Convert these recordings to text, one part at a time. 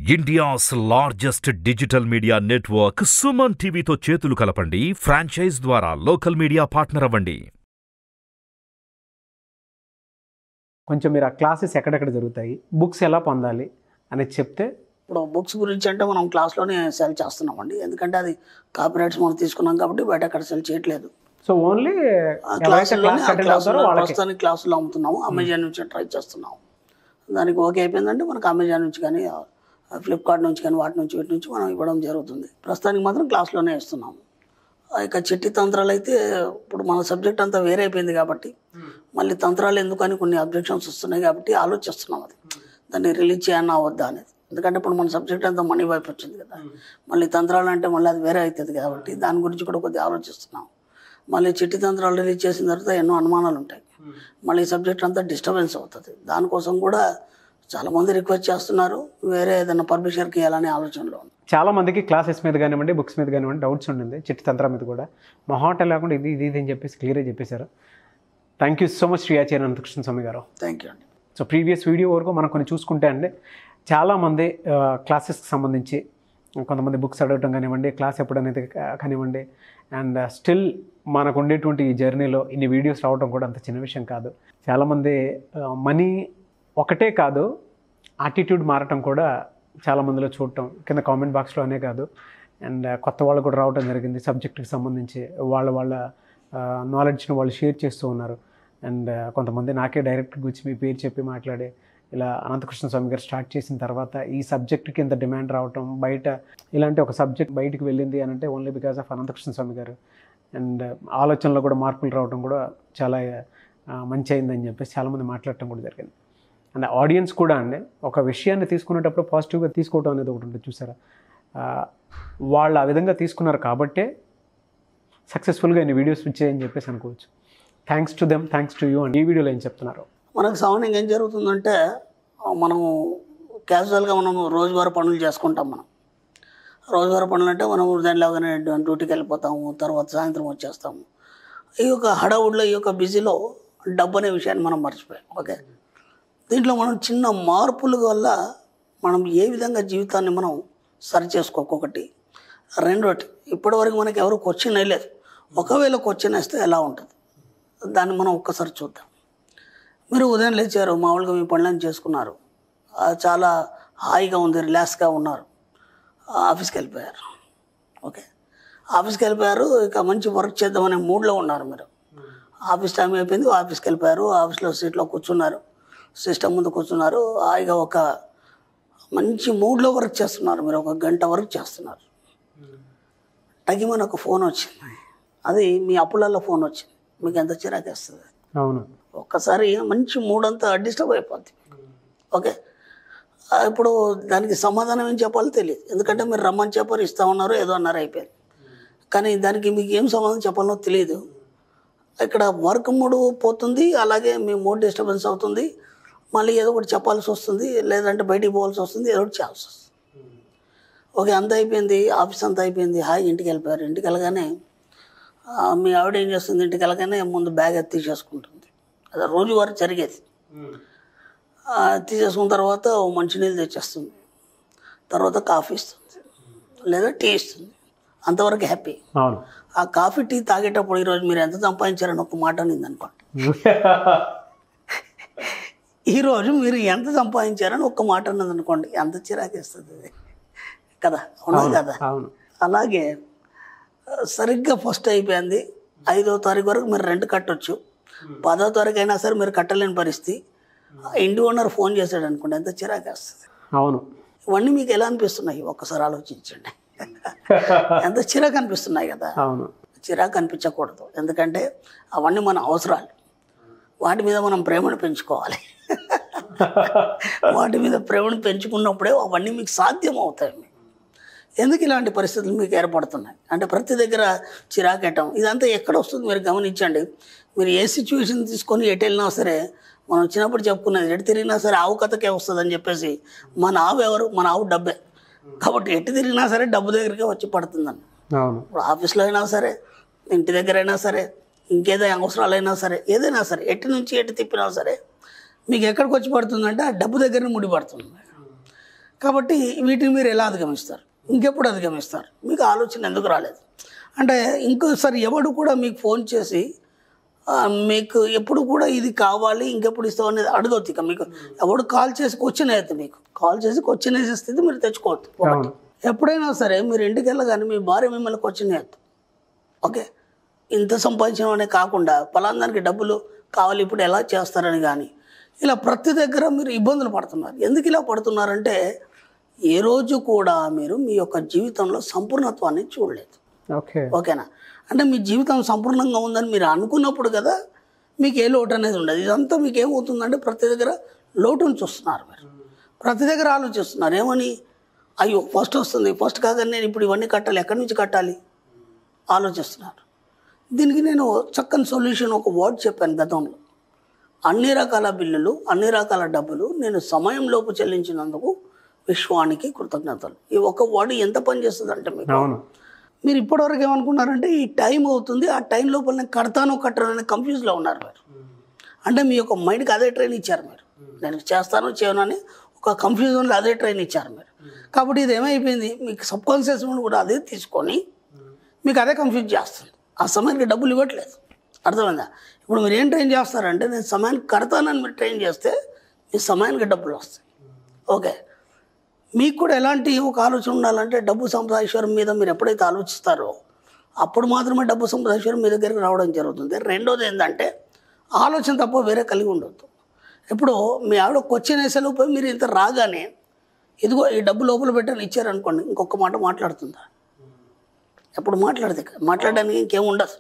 India's largest digital media network Suman టీవీతో చేతులు కలపండి ఫ్రాంచైజ్ ద్వారా లోకల్ మీడియా పార్ట్నర్ అవ్వండి కొంచెం మీరు ఆ క్లాసెస్ ఎక్కడెక్కడ జరుగుతాయి బుక్స్ ఎలా పొందాలి అనేది చెప్తే ఇప్పుడు బుక్స్ గురించి అంటే మనం క్లాస్లోనే సెల్ చేస్తున్నామండి ఎందుకంటే అది కాపీరైట్స్ మనం తీసుకున్నాం కాబట్టి బయట ఎక్కడ సెల్ చేయట్లేదు సో ఓన్లీ ఆ ఎవరైతే క్లాసుల్లోనే క్లాస్ ఆ అటెండ్ అవుతారో క్లాసుల్లో వాళ్ళకి ప్రస్తుతానికి క్లాసులో అమ్ముతున్నాము అమెజాన్ నుంచి ట్రై చేస్తున్నాము దానికి ఓకే అయిపోయిందంటే మనకు అమెజాన్ నుంచి కానీ ఫ్లిప్కార్ట్ నుంచి కానీ వాటి నుంచి వీటి నుంచి మనం ఇవ్వడం జరుగుతుంది ప్రస్తుతానికి మాత్రం క్లాస్లోనే ఇస్తున్నాము ఆ ఇక చిట్టి తంత్రాలు అయితే ఇప్పుడు మన సబ్జెక్ట్ అంతా వేరే అయిపోయింది కాబట్టి మళ్ళీ తంత్రాలు ఎందుకని కొన్ని అబ్జెక్షన్స్ వస్తున్నాయి కాబట్టి ఆలోచిస్తున్నాం అది దాన్ని రిలీజ్ చేయన్నా వద్దా అనేది ఎందుకంటే ఇప్పుడు మన సబ్జెక్ట్ అంతా మనీ వైపు వచ్చింది కదా మళ్ళీ తంత్రాలు అంటే మళ్ళీ అది వేరే అవుతుంది కాబట్టి దాని గురించి కూడా కొద్దిగా ఆలోచిస్తున్నాం మళ్ళీ చిట్టి తంత్రాలు రిలీజ్ చేసిన తర్వాత ఎన్నో అనుమానాలు ఉంటాయి మళ్ళీ సబ్జెక్ట్ అంతా డిస్టర్బెన్స్ అవుతుంది దానికోసం కూడా చాలామంది రిక్వెస్ట్ చేస్తున్నారు వేరే ఏదైనా పబ్లిషర్కి ఇవ్వాలనే ఆలోచనలో ఉంది చాలా మందికి క్లాసెస్ మీద కానివ్వండి బుక్స్ మీద కానివ్వండి డౌట్స్ ఉండింది చిట్టి తంత్రం మీద కూడా మొహాట లేకుండా ఇది ఇది ఇది అని చెప్పేసి క్లియర్గా చెప్పేశారు thank you so much Shri Acharya Anantakrishna Swami garu thank you అండి సో ప్రీవియస్ వీడియో వరకు మనం కొన్ని చూసుకుంటే అండి చాలామంది క్లాసెస్కి సంబంధించి కొంతమంది బుక్స్ అడగటం కానివ్వండి క్లాస్ ఎప్పుడు అనేది కా- కానివ్వండి అండ్ స్టిల్ మనకు ఉండేటువంటి ఈ జర్నీలో ఇన్ని వీడియోస్ రావడం కూడా అంత చిన్న విషయం కాదు చాలామంది మనీ ఒకటే కాదు యాటిట్యూడ్ మారటం కూడా చాలా మందిలో చూడటం కింద కామెంట్ బాక్స్లో అనే కాదు అండ్ కొత్త వాళ్ళు కూడా రావడం జరిగింది సబ్జెక్ట్కి సంబంధించి వాళ్ళ వాళ్ళ నాలెడ్జ్ని వాళ్ళు షేర్ చేస్తూ ఉన్నారు అండ్ కొంతమంది నాకే డైరెక్ట్గా వచ్చి మీ పేరు చెప్పి మాట్లాడి ఇలా అనంతకృష్ణ స్వామి గారు స్టార్ట్ చేసిన తర్వాత ఈ సబ్జెక్ట్కి ఇంత డిమాండ్ రావటం బయట ఇలాంటి ఒక సబ్జెక్ట్ బయటికి వెళ్ళింది అని అంటే only because of Anantakrishna Swami garu and ఆలోచనలో కూడా మార్పులు రావడం కూడా చాలా ఆ, మంచి అయిందని చెప్పేసి చాలామంది మాట్లాడటం కూడా జరిగింది అండ్ ఆడియన్స్ కూడా అండి ఒక విషయాన్ని తీసుకునేటప్పుడు పాజిటివ్గా తీసుకోవడం అనేది ఒకటి ఉంటుంది చూసారా ఆ, వాళ్ళు ఆ విధంగా తీసుకున్నారు కాబట్టే సక్సెస్ఫుల్గా ఇన్ని వీడియోస్ వచ్చాయని చెప్పేసి అనుకోవచ్చు thanks to them thanks to you and ఈ వీడియోలో ఏం చెప్తున్నారు మనకు సామాన్యంగా ఏం జరుగుతుందంటే ఆ, మనము క్యాజువల్గా మనం రోజువారీ పనులు చేసుకుంటాం మనం రోజువారీ పనులు అంటే మనం ఉదయం లేవగానే డ్యూటీకి వెళ్ళిపోతాము తర్వాత సాయంత్రం వచ్చేస్తాము ఈ యొక్క హడావుడిలో ఈ యొక్క బిజీలో డబ్బు అనే విషయాన్ని మనం మర్చిపోయాం ఓకే దీంట్లో మనం చిన్న మార్పుల వల్ల మనం ఏ విధంగా జీవితాన్ని మనం సరి చేసుకోకొకటి రెండోటి ఇప్పటివరకు మనకి ఎవరు క్వశ్చన్ వేయలేదు ఒకవేళ క్వశ్చన్ వేస్తే ఎలా ఉంటుంది దాన్ని మనం ఒక్కసారి చూద్దాం మీరు ఉదయం లేచారు మామూలుగా మీ పనులను చేసుకున్నారు ఆ, చాలా హాయిగా ఉంది రిలాక్స్గా ఉన్నారు ఆ, ఆఫీస్కి వెళ్ళిపోయారు ఓకే ఆఫీస్కి వెళ్ళిపోయారు ఇక మంచి వర్క్ చేద్దామనే మూడ్లో ఉన్నారు మీరు ఆఫీస్ టైం అయిపోయింది ఆఫీస్కి వెళ్ళిపోయారు ఆఫీస్లో సీట్లో కూర్చున్నారు సిస్టమ్ ముందు కూర్చున్నారు హాయిగా ఒక మంచి మూడ్లో వర్క్ చేస్తున్నారు మీరు ఒక గంట వర్క్ చేస్తున్నారు తగిమని ఒక ఫోన్ వచ్చింది అది మీ అప్పులలో ఫోన్ వచ్చింది మీకు ఎంత చిరాకేస్తుంది అవును ఒక్కసారి మంచి మూడ్ అంతా డిస్టర్బ్ అయిపోద్ది ఓకే ఆ, ఇప్పుడు దానికి సమాధానం ఏం చెప్పాలో తెలియదు ఎందుకంటే మీరు రమ్మని చెప్పారు ఇస్తా ఉన్నారు ఏదో అన్నారు అయిపోయింది కానీ దానికి మీకు ఏం సమాధానం చెప్పాలో తెలియదు ఇక్కడ వర్క్ మూడ్ పోతుంది అలాగే మీ మూడ్ డిస్టర్బెన్స్ అవుతుంది మళ్ళీ ఏదో ఒకటి చెప్పాల్సి వస్తుంది లేదంటే బయటికి పోవాల్సి వస్తుంది ఏదో ఒకటి చేయాల్సి వస్తుంది ఓకే అంత అయిపోయింది ఆఫీస్ అంతా అయిపోయింది హాయి ఇంటికి వెళ్ళిపోయారు ఇంటికి వెళ్ళగానే ఆ, మీ ఆవిడ ఏం చేస్తుంది ఇంటికి వెళ్ళగానే ముందు బ్యాగ్ ఎత్తి తీసేసుకుంటుంది అది రోజువారీ జరిగేది ఆ, తీసేసుకున్న తర్వాత ఓ మంచినీళ్ళు తెచ్చేస్తుంది తర్వాత కాఫీ ఇస్తుంది లేదా టీ ఇస్తుంది అంతవరకు హ్యాపీ అవును ఆ కాఫీ టీ తాగేటప్పుడు ఈరోజు మీరు ఎంత సంపాదించారని ఒక మాట అనింది అనుకోండి ఈరోజు మీరు ఎంత సంపాదించారని ఒక్క మాట అన్నది అనుకోండి ఎంత చిరాకేస్తుంది అది కదా అవునా కదా అవును అలాగే ఆ, సరిగ్గా ఫస్ట్ అయిపోయింది ఐదో తారీఖు వరకు మీరు రెంట్ కట్టొచ్చు పదో తారీఖు అయినా సరే మీరు కట్టలేని పరిస్థితి ఆ ఇంటి ఓనర్ ఫోన్ చేశాడు అనుకోండి ఎంత చిరాకేస్తుంది అవును ఇవన్నీ మీకు ఎలా అనిపిస్తున్నాయి ఒక్కసారి ఆలోచించండి ఎంత చిరాకు అనిపిస్తున్నాయి కదా అవును చిరాకు అనిపించకూడదు ఎందుకంటే అవన్నీ మన అవసరాలు వాటి మీద మనం ప్రేమను పెంచుకోవాలి వాటి మీద ప్రేమను పెంచుకున్నప్పుడే అవన్నీ మీకు సాధ్యం అవుతాయి మీకు. ఎందుకు ఇలాంటి పరిస్థితులు మీకు ఏర్పడుతున్నాయి అంటే ప్రతి దగ్గర చిరాకెట్టం ఇదంతా ఎక్కడ వస్తుంది మీరు గమనించండి మీరు ఏ సిచ్యువేషన్ తీసుకొని ఎటు వెళ్ళినా సరే మనం చిన్నప్పుడు చెప్పుకున్నది ఎటు తిరిగినా సరే ఆవు కథకే వస్తుంది అని చెప్పేసి మన ఆవు ఎవరు మన ఆవు డబ్బే కాబట్టి ఎటు తిరిగినా సరే డబ్బు దగ్గరికే వచ్చి పడుతుందండి అవును ఇప్పుడు ఆఫీస్లో అయినా సరే ఇంటి దగ్గర అయినా సరే ఇంకేదైనా అవసరాలైనా సరే ఏదైనా సరే ఎటు నుంచి ఎటు తిప్పినా సరే మీకు ఎక్కడికి వచ్చి పడుతుందంటే ఆ డబ్బు దగ్గరనే ముడిపడుతుంది కాబట్టి వీటిని మీరు ఎలా అధిగమిస్తారు ఇంకెప్పుడు అధిగమిస్తారు మీకు ఆలోచన ఎందుకు రాలేదు అంటే ఇంకోసారి ఎవడు కూడా మీకు ఫోన్ చేసి ఆ, మీకు ఎప్పుడు కూడా ఇది కావాలి ఇంకెప్పుడు ఇస్తావు అనేది అడగొద్దు ఇక మీకు ఎవడు కాల్ చేసి క్వశ్చన్ వేయద్దు మీకు కాల్ చేసి క్వశ్చన్ వేసే స్థితి మీరు తెచ్చుకోవద్దు ఒకటి అవును. ఎప్పుడైనా సరే మీరు ఇంటికి వెళ్ళగానే మీ భార్య మిమ్మల్ని క్వశ్చన్ వేయద్దు ఓకే ఇంత సంపాదించడం అనే కాకుండా పలాందానికి డబ్బులు కావాలి ఇప్పుడు ఎలా చేస్తారని కానీ ఇలా ప్రతి దగ్గర మీరు ఇబ్బందులు పడుతున్నారు ఎందుకు ఇలా పడుతున్నారంటే ఏ రోజు కూడా మీరు మీ యొక్క జీవితంలో సంపూర్ణత్వాన్ని చూడలేదు ఓకే ఓకేనా అంటే మీ జీవితం సంపూర్ణంగా ఉందని మీరు అనుకున్నప్పుడు కదా మీకు ఏ లోటు అనేది ఉండదు ఇదంతా మీకు ఏమవుతుందంటే ప్రతి దగ్గర లోటును చూస్తున్నారు మీరు ప్రతి దగ్గర ఆలోచిస్తున్నారు ఏమని అయ్యో ఫస్ట్ వస్తుంది ఫస్ట్ కాగానే నేను ఇప్పుడు ఇవన్నీ కట్టాలి ఎక్కడి నుంచి కట్టాలి ఆలోచిస్తున్నారు దీనికి నేను చక్కని సొల్యూషన్ ఒక వర్డ్ చెప్పాను గతంలో అన్ని రకాల బిల్లులు అన్ని రకాల డబ్బులు నేను సమయంలోపు చెల్లించినందుకు విశ్వానికి కృతజ్ఞతలు ఈ ఒక వర్డ్ ఎంత పని చేస్తుంది మీకు అవును మీరు ఇప్పటివరకు ఏమనుకున్నారంటే ఈ టైం అవుతుంది ఆ టైం లోపల నేను కడతాను కట్టను అనే కన్ఫ్యూజ్లో ఉన్నారు మీరు అంటే మీ యొక్క మైండ్కి అదే ట్రైన్ ఇచ్చారు మీరు నేను చేస్తాను చేయను అని ఒక కన్ఫ్యూజన్లో అదే ట్రైన్ ఇచ్చారు మీరు కాబట్టి ఇది ఏమైపోయింది మీకు సబ్ కాన్షియస్ మైండ్ కూడా అదే తీసుకొని మీకు అదే కన్ఫ్యూజ్ చేస్తుంది ఆ సమయానికి డబ్బులు ఇవ్వట్లేదు అర్థమైందా ఇప్పుడు మీరు ఏం ట్రైన్ చేస్తారంటే నేను సమయానికి కడతానని మీరు ట్రైన్ చేస్తే మీ సమయానికి డబ్బులు వస్తాయి ఓకే మీకు కూడా ఎలాంటి ఒక ఆలోచన ఉండాలంటే డబ్బు సంపాదీశ్వరం మీద మీరు ఎప్పుడైతే ఆలోచిస్తారో అప్పుడు మాత్రమే డబ్బు సంపాదీశ్వరం మీ దగ్గరికి రావడం జరుగుతుంది రెండోది ఏంటంటే ఆలోచన తప్ప వేరే కలిగి ఉండొద్దు ఇప్పుడు మీ ఆవిడ క్వశ్చన్ వేసేలోపు మీరు ఇంత రాగానే ఇదిగో ఈ డబ్బు లోపల పెట్టని ఇచ్చారనుకోండి ఇంకొక మాట మాట్లాడుతుందా ఎప్పుడు మాట్లాడదు ఇక. మాట్లాడడానికి ఇంకేం ఉండదు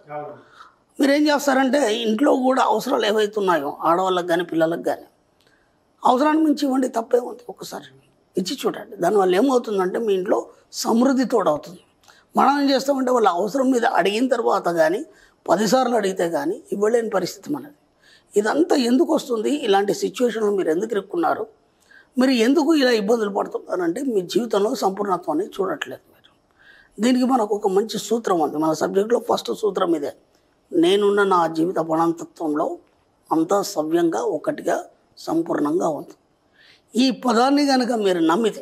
మీరు ఏం చేస్తారంటే ఇంట్లో కూడా అవసరాలు ఏవైతున్నాయో ఆడవాళ్ళకి కానీ పిల్లలకు కానీ అవసరానికి మించి ఇవ్వండి తప్పే ఉంది ఒకసారి ఇచ్చి చూడండి దానివల్ల ఏమవుతుందంటే మీ ఇంట్లో సమృద్ధి తోడవుతుంది మనం ఏం చేస్తామంటే వాళ్ళ అవసరం మీద అడిగిన తర్వాత కానీ పదిసార్లు అడిగితే కానీ ఇవ్వలేని పరిస్థితి మనది ఇదంతా ఎందుకు వస్తుంది ఇలాంటి సిచ్యువేషన్లో మీరు ఎందుకు ఇరుక్కున్నారు మీరు ఎందుకు ఇలా ఇబ్బందులు పడుతున్నారంటే మీ జీవితంలో సంపూర్ణత్వాన్ని చూడట్లేదు మీరు దీనికి మనకు ఒక మంచి సూత్రం ఉంది మన సబ్జెక్ట్లో ఫస్ట్ సూత్రం ఇదే నేనున్న నా జీవిత పణంతత్వంలో అంతా సవ్యంగా ఒకటిగా సంపూర్ణంగా ఉంది ఈ పదాన్ని కనుక మీరు నమ్మితే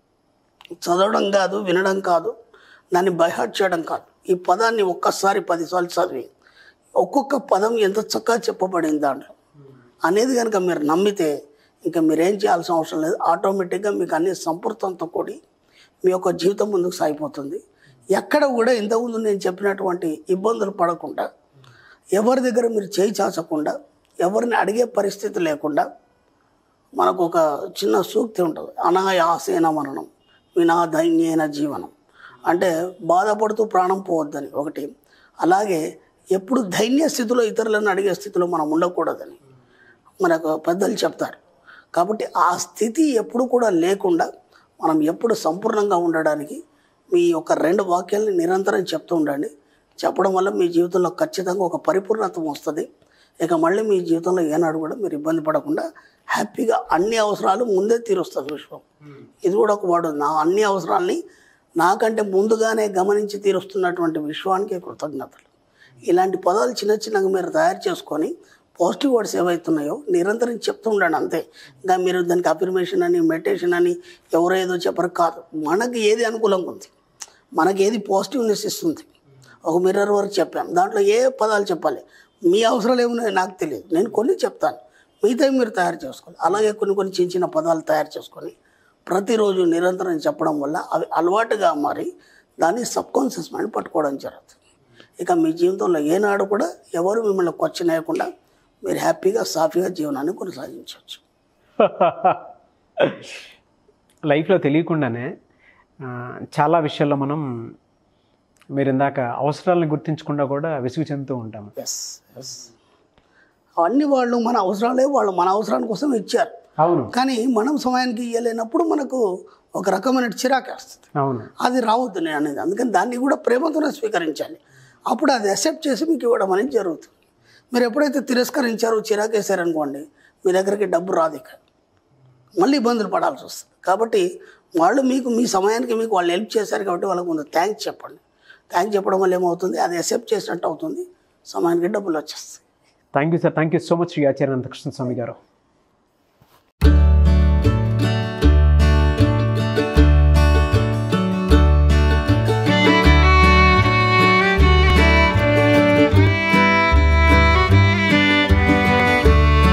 చదవడం కాదు వినడం కాదు దాన్ని బైహార్ట్ చేయడం కాదు ఈ పదాన్ని ఒక్కసారి పదిసార్లు చదివి ఒక్కొక్క పదం ఎంత చక్కగా చెప్పబడింది దాంట్లో అనేది కనుక మీరు నమ్మితే ఇంకా మీరేం చేయాల్సిన అవసరం లేదు ఆటోమేటిక్గా మీకు అన్ని సంపూర్తంతో కూడి మీ యొక్క జీవితం ముందుకు సాగిపోతుంది ఎక్కడ కూడా ఇంతకుముందు నేను చెప్పినటువంటి ఇబ్బందులు పడకుండా ఎవరి దగ్గర మీరు చేయి చాచకుండా ఎవరిని అడిగే పరిస్థితి లేకుండా మనకు ఒక చిన్న సూక్తి ఉంటుంది అనాయాసేన మరణం వినా దైన్యైన జీవనం అంటే బాధపడుతూ ప్రాణం పోవద్దని ఒకటి అలాగే ఎప్పుడు దైన్య స్థితిలో ఇతరులను అడిగే స్థితిలో మనం ఉండకూడదని మనకు పెద్దలు చెప్తారు కాబట్టి ఆ స్థితి ఎప్పుడు కూడా లేకుండా మనం ఎప్పుడు సంపూర్ణంగా ఉండడానికి మీ యొక్క రెండు వాక్యాలని నిరంతరం చెప్తూ ఉండండి చెప్పడం వల్ల మీ జీవితంలో ఖచ్చితంగా ఒక పరిపూర్ణత వస్తుంది ఇక మళ్ళీ మీ జీవితంలో ఏనాడు కూడా మీరు ఇబ్బంది పడకుండా హ్యాపీగా అన్ని అవసరాలు ముందే తీరుస్తుంది విశ్వం ఇది కూడా ఒక వాడు నా అన్ని అవసరాల్ని నాకంటే ముందుగానే గమనించి తీరుస్తున్నటువంటి విశ్వానికి కృతజ్ఞతలు ఇలాంటి పదాలు చిన్న చిన్నగా మీరు తయారు చేసుకొని పాజిటివ్ వర్డ్స్ ఏవైతున్నాయో నిరంతరం చెప్తూ ఉండండి అంతే ఇంకా మీరు దానికి అఫర్మేషన్ అని మెడిటేషన్ అని ఎవరో ఏదో చెప్పరు కాదు మనకి ఏది అనుకూలంగా ఉంది మనకి ఏది పాజిటివ్నెస్ ఇస్తుంది ఒక మిర్రర్ వరకు చెప్పాం దాంట్లో ఏ పదాలు చెప్పాలి మీ అవసరాలు ఏమున్నాయో నాకు తెలియదు నేను కొన్ని చెప్తాను మిగతా మీరు తయారు చేసుకోవాలి అలాగే కొన్ని కొన్ని చిన్న చిన్న పదాలు తయారు చేసుకొని ప్రతిరోజు నిరంతరం చెప్పడం వల్ల అవి అలవాటుగా మారి దాన్ని సబ్కాన్షియస్ మైండ్ పట్టుకోవడం జరుగుతుంది ఇక మీ జీవితంలో ఏనాడు కూడా ఎవరు మిమ్మల్ని క్వశ్చన్ వేయకుండా మీరు హ్యాపీగా సాఫీగా జీవనాన్ని కొనసాగించవచ్చు లైఫ్లో తెలియకుండానే ఆ, చాలా విషయాల్లో మనం మీరు ఇందాక అవసరాలను గుర్తించకుండా కూడా విసుగు చెందుతూ ఉంటాము ఎస్ ఎస్ అవన్నీ వాళ్ళు మన అవసరాలే వాళ్ళు మన అవసరాని కోసం ఇచ్చారు అవును కానీ మనం సమయానికి ఇవ్వలేనప్పుడు మనకు ఒక రకమైన చిరాకేస్తుంది అవును అది రావద్దు నేను అనేది అందుకని దాన్ని కూడా ప్రేమతోనే స్వీకరించాలి అప్పుడు అది అక్సెప్ట్ చేసి మీకు ఇవ్వడం అనేది జరుగుతుంది మీరు ఎప్పుడైతే తిరస్కరించారో చిరాకేశారనుకోండి మీ దగ్గరికి డబ్బు రాదు ఇక మళ్ళీ ఇబ్బందులు పడాల్సి వస్తుంది కాబట్టి వాళ్ళు మీకు మీ సమయానికి మీకు వాళ్ళు హెల్ప్ చేశారు కాబట్టి వాళ్ళకు ముందు థ్యాంక్స్ చెప్పండి థ్యాంక్స్ చెప్పడం వల్ల ఏమవుతుంది అది అక్సెప్ట్ చేసినట్టు అవుతుంది సమయానికి డబ్బులు వచ్చేస్తాయి thank you sir thank you so much Shri Acharya Anantakrishna Swami గారు